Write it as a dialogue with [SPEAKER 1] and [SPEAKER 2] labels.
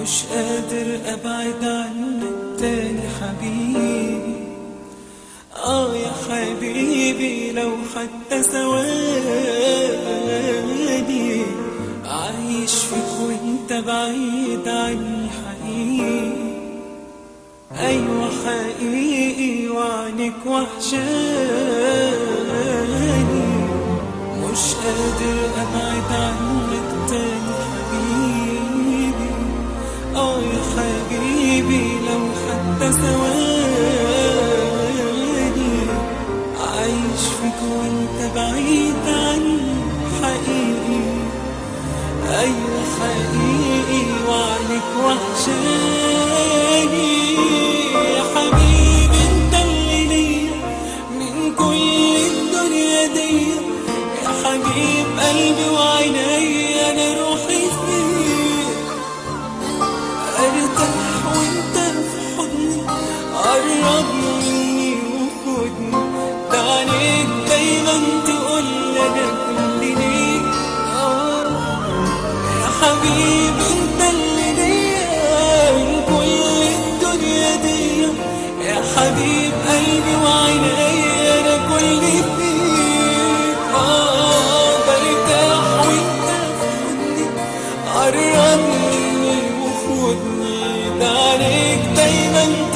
[SPEAKER 1] مش قادر ابعد عنك تاني حبيبي اه يا حبيبي لو حتى ثواني عايش فيك وانت بعيد عني حقيقي ايوه حقيقي وعنك وحشاني مش قادر ابعد عنك تاني حبيبي اه يا حبيبي لو حتى ثواني عايش فيك وانت بعيد عني حقيقي ايوه حقيقي وعنك وحشاني يا حبيبي انت اللي ليا من كل الدنيا دي يا حبيب قلبي وعيني انا روحي فيك ارتاح وانت في حضني قرب مني وخدني ده عليك دايما تقول انا كل ليك آه يا حبيبي انت اللي ليا من كل الدنيا دي يا حبيب قلبي وعيني انا كل فيك اه برتاح وانت في حضني قرب مني وخدني ده عليك دايما